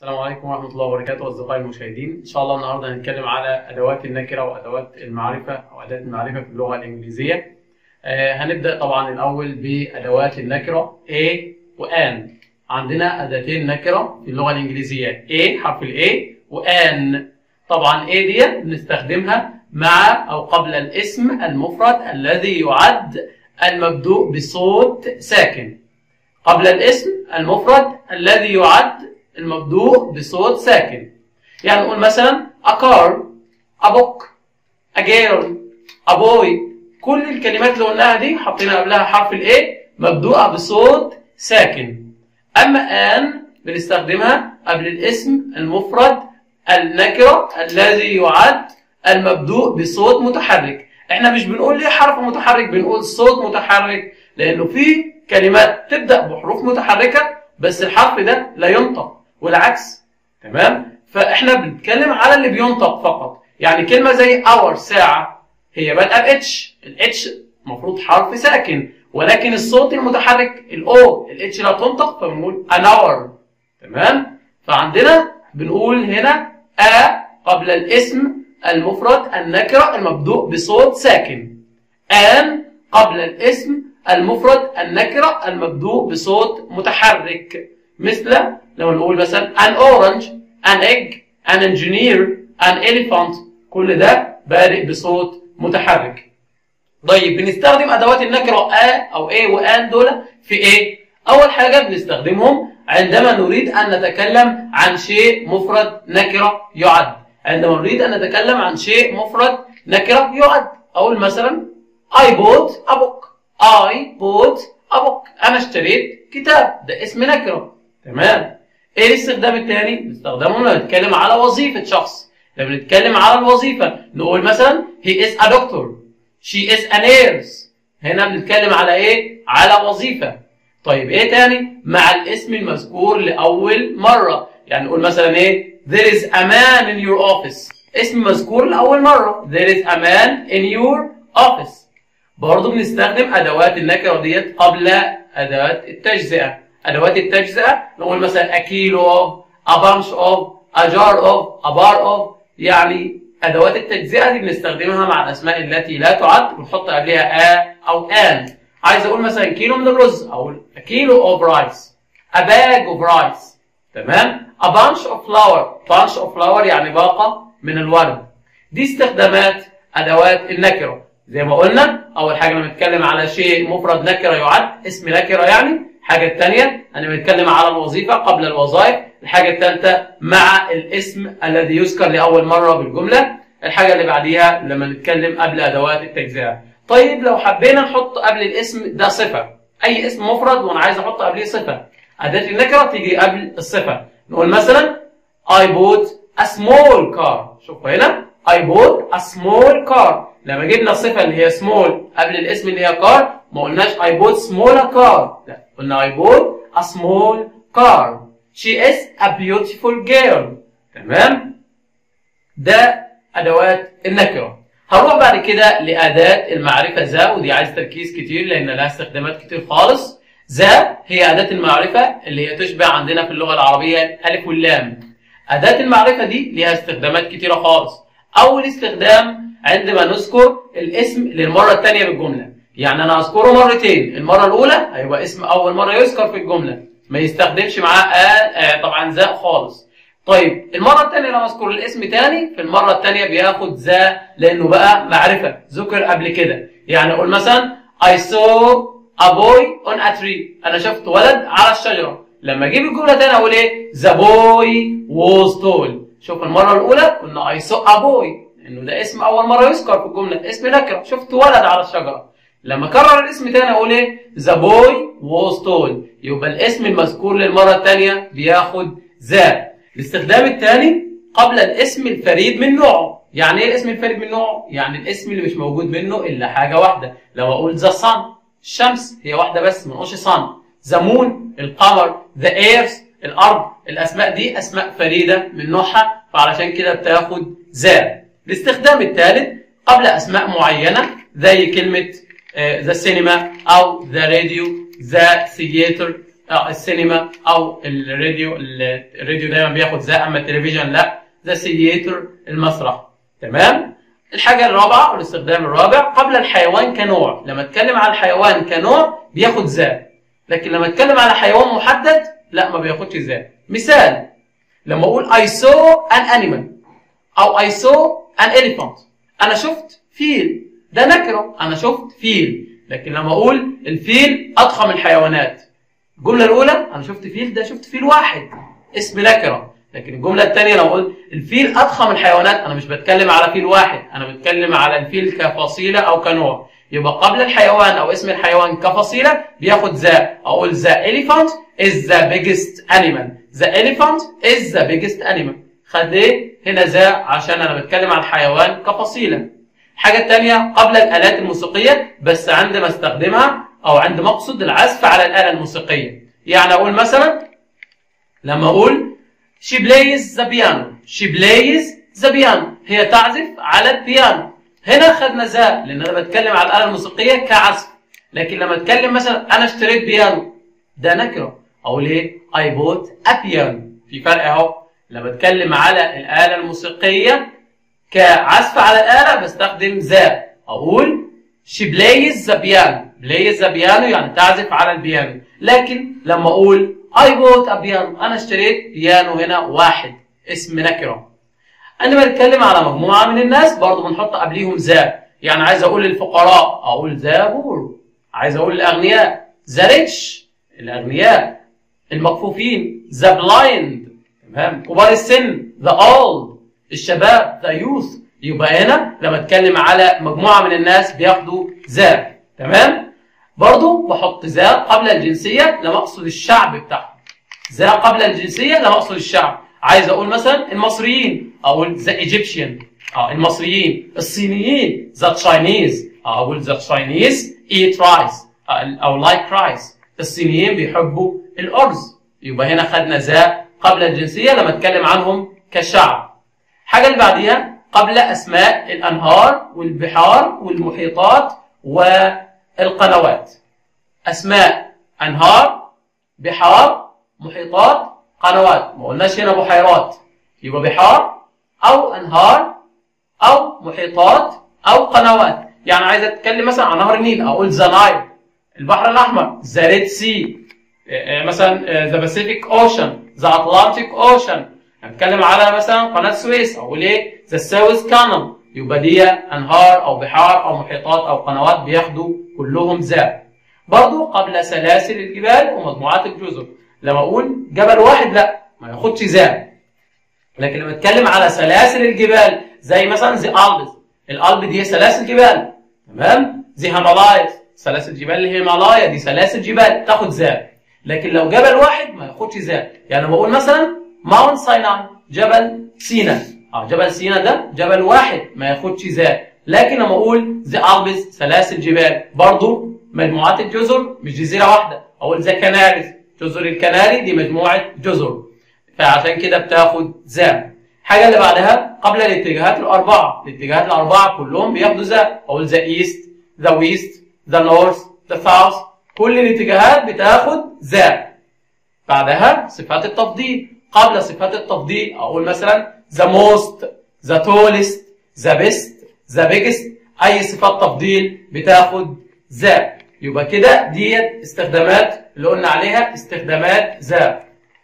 السلام عليكم ورحمة الله وبركاته أصدقائي المشاهدين، إن شاء الله النهاردة هنتكلم على أدوات النكرة وأدوات المعرفة أو أداة المعرفة في اللغة الإنجليزية. آه هنبدأ طبعا الأول بأدوات النكرة A وآن. عندنا أداتين نكرة في اللغة الإنجليزية A حرف ال A وآن. طبعا A دي بنستخدمها مع أو قبل الاسم المفرد الذي يعد المبدوء بصوت ساكن. قبل الاسم المفرد الذي يعد المبدوء بصوت ساكن يعني نقول مثلا a car a book a girl a boy كل الكلمات اللي قلناها دي حطينا قبلها حرف ال A مبدوءة بصوت ساكن أما آن بنستخدمها قبل الاسم المفرد النكرة الذي يعد المبدوء بصوت متحرك احنا مش بنقول ليه حرف متحرك بنقول صوت متحرك لأنه في كلمات تبدأ بحروف متحركة بس الحرف ده لا ينطق والعكس تمام فاحنا بنتكلم على اللي بينطق فقط يعني كلمه زي اور ساعه هي بادئه باتش الاتش المفروض حرف ساكن ولكن الصوت المتحرك الاو الاتش لا تنطق فبنقول ان اور تمام فعندنا بنقول هنا ا قبل الاسم المفرد النكره المبدوء بصوت ساكن ان قبل الاسم المفرد النكره المبدوء بصوت متحرك مثل لو نقول مثلا an orange an egg an engineer an elephant كل ده بادئ بصوت متحرك طيب بنستخدم ادوات النكره a او a وان دول في ايه اول حاجه بنستخدمهم عندما نريد ان نتكلم عن شيء مفرد نكره يعد عندما نريد ان نتكلم عن شيء مفرد نكره يعد اقول مثلا I bought a book I bought a book انا اشتريت كتاب ده اسم نكره تمام ايه الاستخدام الثاني بنستخدمه لما نتكلم على وظيفه شخص لما نتكلم على الوظيفه نقول مثلا he is a doctor she is a nurse هنا بنتكلم على ايه على وظيفه طيب ايه تاني مع الاسم المذكور لاول مره يعني نقول مثلا ايه there is a man in your office اسم مذكور لاول مره there is a man in your office برضه بنستخدم ادوات النكره ديت قبل ادوات التجزئه ادوات التجزئه نقول مثلا a kilo of a bunch of a jar of a bar of يعني ادوات التجزئه دي بنستخدمها مع الاسماء التي لا تعد بنحط قبلها a او an عايز اقول مثلا كيلو من الرز او a kilo of rice a bag of rice تمام a bunch of flower bunch of flower يعني باقه من الورد دي استخدامات ادوات النكره زي ما قلنا اول حاجه لما نتكلم على شيء مفرد نكره يعد اسم نكره يعني الحاجه الثانيه انا بنتكلم على الوظيفه قبل الوظائف الحاجه الثالثه مع الاسم الذي يذكر لاول مره بالجمله الحاجه اللي بعديها لما نتكلم قبل ادوات التجزئه طيب لو حبينا نحط قبل الاسم ده صفه اي اسم مفرد وانا عايز احط قبليه صفه اداه النكره تيجي قبل الصفه نقول مثلا I bought a small car شوفوا هنا I bought a small car لما جبنا الصفه اللي هي small قبل الاسم اللي هي كار ما قلناش I bought smaller car لا قلنا I bought a small car she is a beautiful girl تمام ده ادوات النكره هنروح بعد كده لاداه المعرفه ذا ودي عايز تركيز كتير لان لها استخدامات كتير خالص ذا هي اداه المعرفه اللي هي تشبه عندنا في اللغه العربيه الالف واللام اداه المعرفه دي ليها استخدامات كتيره خالص اول استخدام عندما نذكر الاسم للمره الثانيه بالجمله يعني انا اذكره مرتين المره الاولى هيبقى اسم اول مره يذكر في الجمله ما يستخدمش معاه آه آه طبعا ذا خالص طيب المره الثانيه لما اذكر الاسم ثاني في المره الثانيه بياخد ذا لانه بقى معرفه ذكر قبل كده يعني اقول مثلا I saw a boy on a tree انا شفت ولد على الشجره لما اجيب الجمله ثانيه اقول ايه the boy was tall شوف المره الاولى قلنا I saw a boy انه ده اسم اول مره يذكر في الجمله اسم نكره شفت ولد على الشجره لما كرر الاسم تاني اقول ايه ذا بوي was tall يبقى الاسم المذكور للمره الثانيه بياخد ذا الاستخدام الثاني قبل الاسم الفريد من نوعه يعني ايه الاسم الفريد من نوعه يعني الاسم اللي مش موجود منه الا حاجه واحده لو اقول ذا صن الشمس هي واحده بس ما نقولش صن ذا مون القمر ذا ايرث الارض الاسماء دي اسماء فريده من نوعها فعلشان كده بتاخد ذا الاستخدام الثالث قبل اسماء معينه زي كلمه ذا سينما او ذا راديو ذا ثياتر آه، السينما او الراديو الراديو دايما بياخد ذا اما التلفزيون لا ذا سيتر المسرح تمام الحاجه الرابعه والاستخدام الرابع قبل الحيوان كنوع لما اتكلم على الحيوان كنوع بياخد ذا لكن لما اتكلم على حيوان محدد لا ما بياخدش ذا مثال لما اقول I saw an animal او I saw an elephant انا شفت فيل ده نكره انا شفت فيل لكن لما اقول الفيل اضخم الحيوانات الجمله الاولى انا شفت فيل ده شفت فيل واحد اسم نكره لكن الجمله الثانيه لو قلت الفيل اضخم الحيوانات انا مش بتكلم على فيل واحد انا بتكلم على الفيل كفصيله او كنوع يبقى قبل الحيوان او اسم الحيوان كفصيله بياخد ذا اقول ذا elephant is the biggest animal the elephant is the biggest animal خد ايه هنا ذا عشان انا بتكلم عن الحيوان كفصيله الحاجه الثانيه قبل الالات الموسيقيه بس عندما استخدمها او عندما اقصد العزف على الاله الموسيقيه يعني اقول مثلا لما اقول she plays the piano she plays the piano هي تعزف على البيانو هنا خدنا ذا لان انا بتكلم على الاله الموسيقيه كعزف لكن لما اتكلم مثلا انا اشتريت بيانو ده نكره اقول ايه I bought a piano في فرق اهو لما اتكلم على الاله الموسيقيه كعزف على الاله بستخدم ذا اقول she plays the piano plays the piano يعني تعزف على البيانو لكن لما اقول I bought a piano انا اشتريت بيانو هنا واحد اسم نكره عندما نتكلم على مجموعه من الناس برضه بنحط قبليهم ذا يعني عايز اقول للفقراء اقول ذا بور عايز اقول للاغنياء ذا ريتش الاغنياء المكفوفين ذا بلايند تمام كبار السن ذا اولد الشباب ذا يوث يبقى هنا لما اتكلم على مجموعه من الناس بياخدوا ذا تمام برضو بحط ذا قبل الجنسيه لما اقصد الشعب بتاعهم ذا قبل الجنسيه لما اقصد الشعب عايز اقول مثلا المصريين اقول ذا ايجيبشن اه المصريين الصينيين ذا تشاينيز اقول ذا تشاينيز ايت رايس او لايك رايس الصينيين بيحبوا الارز يبقى هنا خدنا ذا قبل الجنسيه لما اتكلم عنهم كشعب الحاجه اللي بعديها قبل اسماء الانهار والبحار والمحيطات والقنوات اسماء انهار بحار محيطات قنوات ما قلناش هنا بحيرات يبقى بحار او انهار او محيطات او قنوات يعني عايز اتكلم مثلا عن نهر النيل اقول ذا نايل البحر الاحمر ذا ريد سي مثلا ذا باسيفيك اوشن ذا اتلانتيك اوشن اتكلم على مثلا قناه السويس اقول ايه ذا سويس كانال يبقى دي انهار او بحار او محيطات او قنوات بياخدوا كلهم ذا برضو قبل سلاسل الجبال ومجموعات الجزر لما اقول جبل واحد لا ما ياخدش ذا لكن لما اتكلم على سلاسل الجبال زي مثلا زي البس الالب دي سلاسل جبال تمام زي هيمالايز سلاسل جبال الهيمالايا دي سلاسل جبال تاخد ذا لكن لو جبل واحد ما ياخدش ذا يعني بقول مثلا ماونت سايناي جبل سينا اه جبل سينا ده جبل واحد ما ياخدش ذا لكن لما اقول ذا البس سلاسل جبال برضو مجموعات الجزر مش جزيره واحده اقول ذا كناريز جزر الكناري دي مجموعه جزر فعشان كده بتاخد ذا الحاجه اللي بعدها قبل الاتجاهات الاربعه الاتجاهات الاربعه كلهم بياخدوا ذا اقول ذا ايست ذا ويست ذا نورث ذا ساوث كل الاتجاهات بتاخد ذا بعدها صفات التفضيل قبل صفات التفضيل اقول مثلا ذا موست ذا تولست ذا بيست ذا بيجست اي صفات تفضيل بتاخد ذا يبقى كده ديت استخدامات اللي قلنا عليها استخدامات ذا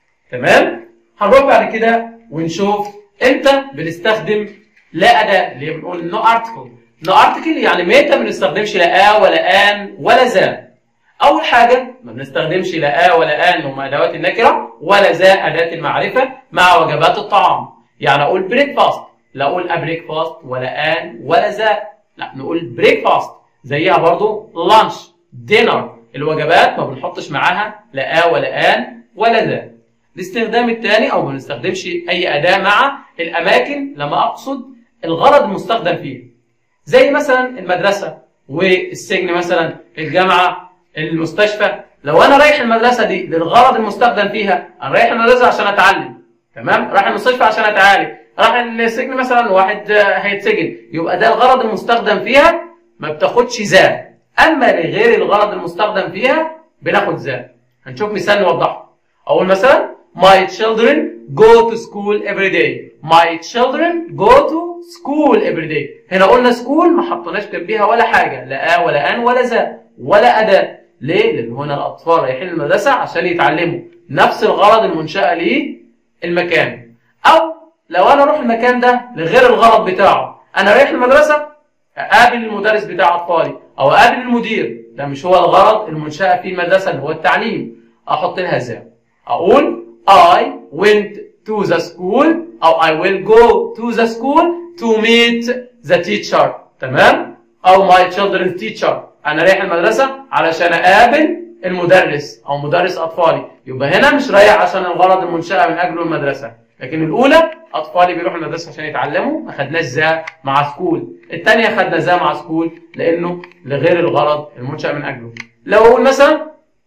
تمام هنروح بعد كده ونشوف امتى بنستخدم لا اداه اللي بنقول نو ارتكل نو ارتكل يعني متى ما بنستخدمش لا ا ولا ان ولا ذا اول حاجه ما بنستخدمش لا ا ولا ان هم ادوات النكره ولا ذا اداه المعرفه مع وجبات الطعام يعني اقول بريك فاست لا اقول ابريك فاست ولا ان ولا ذا لا نقول بريك فاست زيها برضو لانش دينر الوجبات ما بنحطش معاها لا ا ولا ان ولا ذا الاستخدام الثاني او ما بنستخدمش اي اداه مع الاماكن لما اقصد الغرض المستخدم فيه زي مثلا المدرسه والسجن مثلا الجامعه المستشفى لو انا رايح المدرسه دي للغرض المستخدم فيها انا رايح المدرسه عشان اتعلم تمام رايح المستشفى عشان اتعالج رايح السجن مثلا واحد هيتسجن يبقى ده الغرض المستخدم فيها ما بتاخدش ذا اما لغير الغرض المستخدم فيها بناخد ذا هنشوف مثال نوضحه اقول مثلا my children go to school every day my children go to school every day هنا قلنا school ما حطيناش جنبيها ولا حاجه لا آ ولا ان ولا ذا ولا اداه ليه لان هنا الاطفال رايحين المدرسه عشان يتعلموا نفس الغرض المنشاه ليه المكان او لو انا اروح المكان ده لغير الغرض بتاعه انا رايح المدرسه اقابل المدرس بتاع اطفالي او اقابل المدير ده مش هو الغرض المنشاه في المدرسه اللي هو التعليم احط لها ذا اقول I went to the school او I will go to the school to meet the teacher تمام او my children's teacher انا رايح المدرسه علشان اقابل المدرس او مدرس اطفالي يبقى هنا مش رايح عشان الغرض المنشاه من اجله المدرسه لكن الاولى اطفالي بيروحوا المدرسه عشان يتعلموا ما خدناش ذا مع سكول الثانيه خدنا ذا مع سكول لانه لغير الغرض المنشا من اجله لو اقول مثلا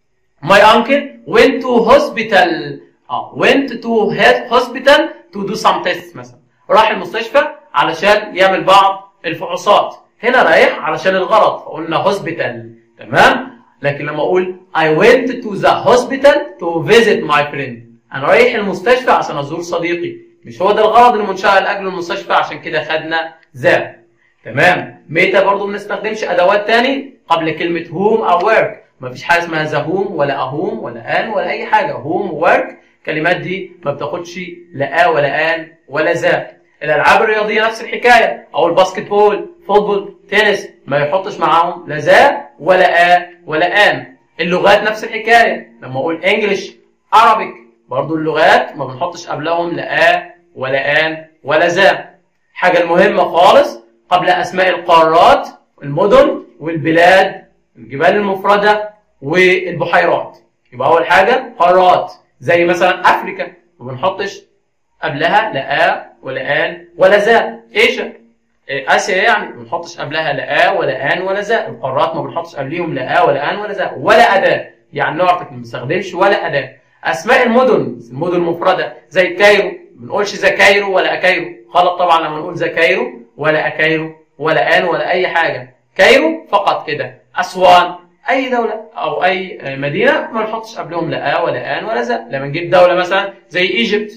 my uncle went to hospital اه went to hospital to do some tests مثلا راح المستشفى علشان يعمل بعض الفحوصات هنا رايح علشان الغرض فقلنا hospital تمام لكن لما اقول I went to the hospital to visit my friend انا رايح المستشفى عشان ازور صديقي مش هو ده الغرض المنشأ لاجل المستشفى عشان كده خدنا ذا تمام متى برضو ما بنستخدمش ادوات تاني قبل كلمه هوم او ورك مفيش حاجه اسمها ذا هوم ولا اهوم ولا ان ولا اي حاجه هوم وورك الكلمات دي ما بتاخدش لا ولا ان ولا ذا الالعاب الرياضيه نفس الحكايه او الباسكت بول فوتبول تنس ما يحطش معاهم لا ذا ولا ا ولا ان اللغات نفس الحكايه لما اقول انجلش عربيك برضو اللغات ما بنحطش قبلهم لا آ ولا آن ولا ذا حاجة المهمة خالص قبل أسماء القارات المدن والبلاد الجبال المفردة والبحيرات يبقى أول حاجة قارات زي مثلا أفريكا ما بنحطش قبلها لا آ ولا آن ولا ذا إيشا آسيا يعني ما بنحطش قبلها لا آ ولا آن ولا ذا القارات ما بنحطش قبليهم لا آ ولا آن ولا ذا ولا أداة يعني نعرف ما بنستخدمش ولا أداة اسماء المدن المدن المفرده زي كايرو ما بنقولش ذا كايرو ولا اكايرو غلط طبعا لما نقول ذا كايرو ولا اكايرو ولا ان ولا اي حاجه كايرو فقط كده اسوان اي دوله او اي مدينه ما نحطش قبلهم لا ولا ان ولا ذا لما نجيب دوله مثلا زي ايجيبت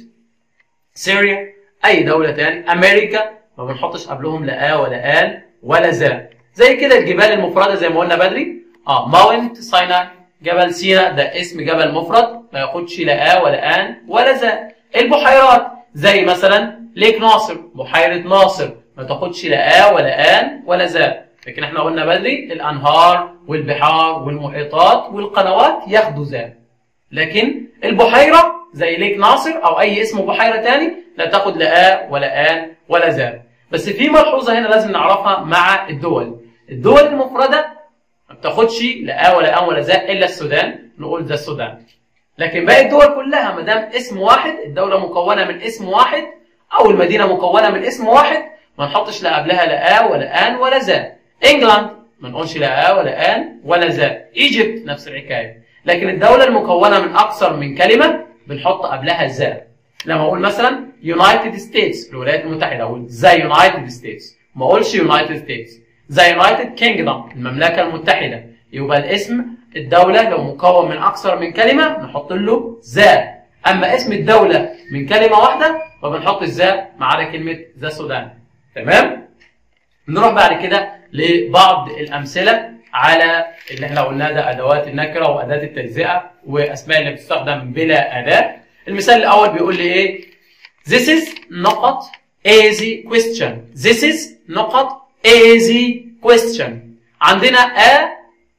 سوريا اي دوله تاني امريكا ما بنحطش قبلهم لا ولا ان ولا ذا زي كده الجبال المفرده زي ما قلنا بدري اه ماونت سايناي جبل سيناء ده اسم جبل مفرد ما ياخدش لا آ ولا آن ولا ذا البحيرات زي مثلا ليك ناصر بحيرة ناصر ما تاخدش لا آ ولا آن ولا ذا لكن احنا قلنا بدري الأنهار والبحار والمحيطات والقنوات ياخدوا ذا لكن البحيرة زي ليك ناصر أو أي اسم بحيرة تاني لا تاخد لا آ ولا آن ولا ذا بس في ملحوظة هنا لازم نعرفها مع الدول الدول المفردة ما بتاخدش لا آ ولا آن ولا ذا إلا السودان نقول ذا السودان لكن باقي الدول كلها ما دام اسم واحد الدولة مكونة من اسم واحد أو المدينة مكونة من اسم واحد ما نحطش لا قبلها لا آ ولا آن ولا ذا انجلاند ما نقولش لا آ ولا آن ولا ذا ايجيبت نفس الحكاية لكن الدولة المكونة من أكثر من كلمة بنحط قبلها ذا لما أقول مثلا يونايتد ستيتس الولايات المتحدة أقول ذا يونايتد ستيتس ما أقولش يونايتد ستيتس ذا يونايتد كينجدوم المملكة المتحدة يبقى الاسم الدولة لو مكون من أكثر من كلمة نحط له ذا أما اسم الدولة من كلمة واحدة فبنحط ذا ما عدا كلمة ذا السودان تمام؟ نروح بعد كده لبعض الأمثلة على اللي احنا قلناه ده أدوات النكرة وأداة التجزئة وأسماء اللي بتستخدم بلا أداة المثال الأول بيقول لي إيه؟ This is نقط easy question This is نقط easy question عندنا a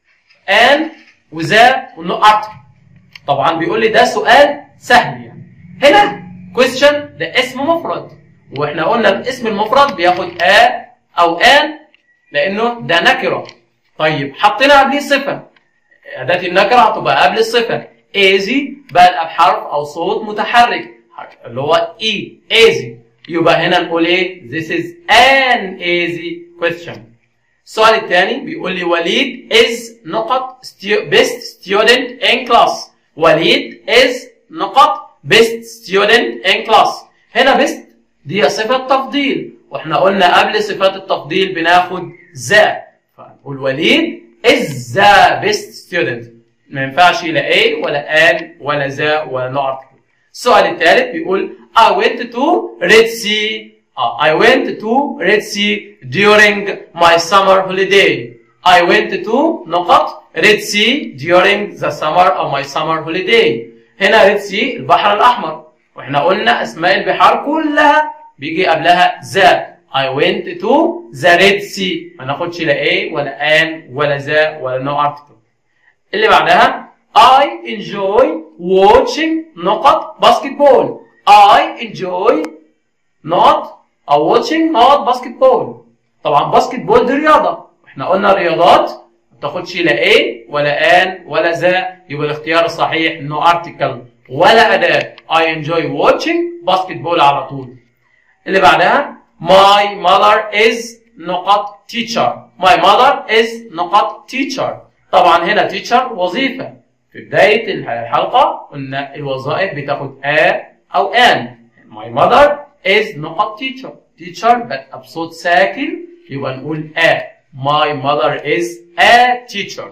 ان وذا والنقط طبعا بيقول لي ده سؤال سهل يعني هنا question ده اسم مفرد واحنا قلنا الاسم المفرد بياخد ا او ان لانه ده نكره طيب حطينا قبليه صفه اداه النكره هتبقى قبل الصفه ايزي بادئه بحرف او صوت متحرك اللي هو اي ايزي يبقى هنا نقول ايه this is an easy question السؤال الثاني بيقول لي وليد is نقط best student in class وليد is نقط best student in class هنا best دي صفة تفضيل واحنا قلنا قبل صفات التفضيل بناخد ذا فنقول وليد is the best student ما ينفعش لا A ولا an ولا ذا ولا no article السؤال الثالث بيقول I went to Red Sea آه, I went to Red Sea during my summer holiday I went to نقط Red Sea during the summer of my summer holiday هنا Red Sea البحر الأحمر واحنا قلنا أسماء البحار كلها بيجي قبلها ذا I went to the Red Sea ما ناخدش لا A ولا an ولا ذا ولا no article اللي بعدها I enjoy watching نقط basketball I enjoy not أو watching not basketball طبعا باسكتبول دي رياضة احنا قلنا رياضات ما بتاخدش لا A ولا an ولا ذا يبقى الاختيار الصحيح no article ولا أداة I enjoy watching basketball على طول اللي بعدها my mother is نقط teacher my mother is نقط teacher طبعا هنا teacher وظيفة في بداية الحلقة قلنا الوظائف بتاخد a أو an my mother is نقط teacher teacher بقى بصوت ساكن يبقى نقول a my mother is a teacher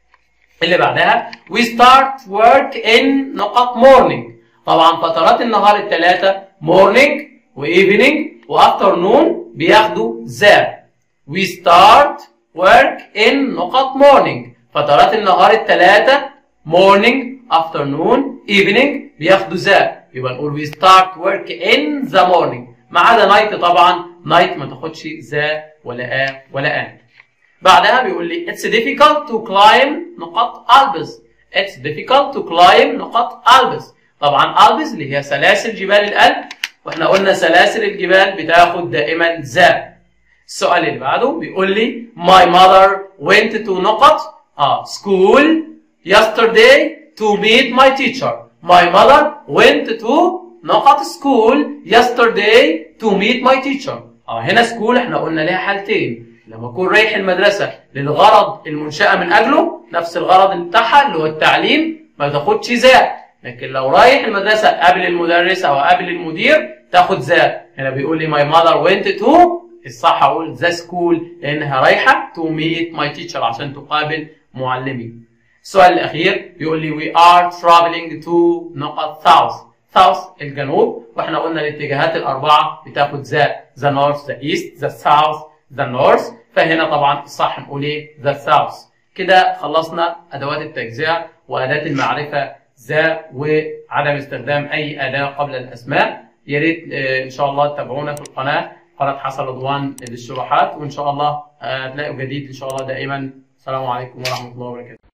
اللي بعدها we start work in نقط morning طبعا فترات النهار الثلاثة morning و evening و afternoon بياخدوا ذا we start work in نقط morning فترات النهار الثلاثة morning afternoon evening بياخدوا ذا يبقى نقول we start work in the morning ما عدا night طبعا night ما تاخدش ذا ولا a ولا an بعدها بيقول لي it's difficult to climb نقط Alps it's difficult to climb نقط Alps طبعا Alps اللي هي سلاسل جبال الألب واحنا قلنا سلاسل الجبال بتاخد دائما ذا السؤال اللي بعده بيقول لي my mother went to نقط اه school yesterday to meet my teacher my mother went to نقط school yesterday to meet my teacher اه هنا school احنا قلنا ليها حالتين لما اكون رايح المدرسه للغرض المنشاه من اجله نفس الغرض بتاعها اللي هو التعليم ما تاخدش ذا لكن لو رايح المدرسه قبل المدرس او قبل المدير تاخد ذا هنا بيقول لي my mother went to الصح اقول ذا سكول لانها رايحه to meet my teacher عشان تقابل معلمي السؤال الاخير بيقول لي we are traveling to نقط south south الجنوب واحنا قلنا الاتجاهات الاربعه بتاخد ذا the north the east the south the north فهنا طبعا الصح نقول ايه the south كده خلصنا ادوات التجزئه واداه المعرفه ذا وعدم استخدام اي اداه قبل الاسماء يا ريت آه، ان شاء الله تتابعونا في القناه قناه حسن رضوان للشروحات وان شاء الله آه، هتلاقوا جديد ان شاء الله دائما السلام عليكم ورحمه الله وبركاته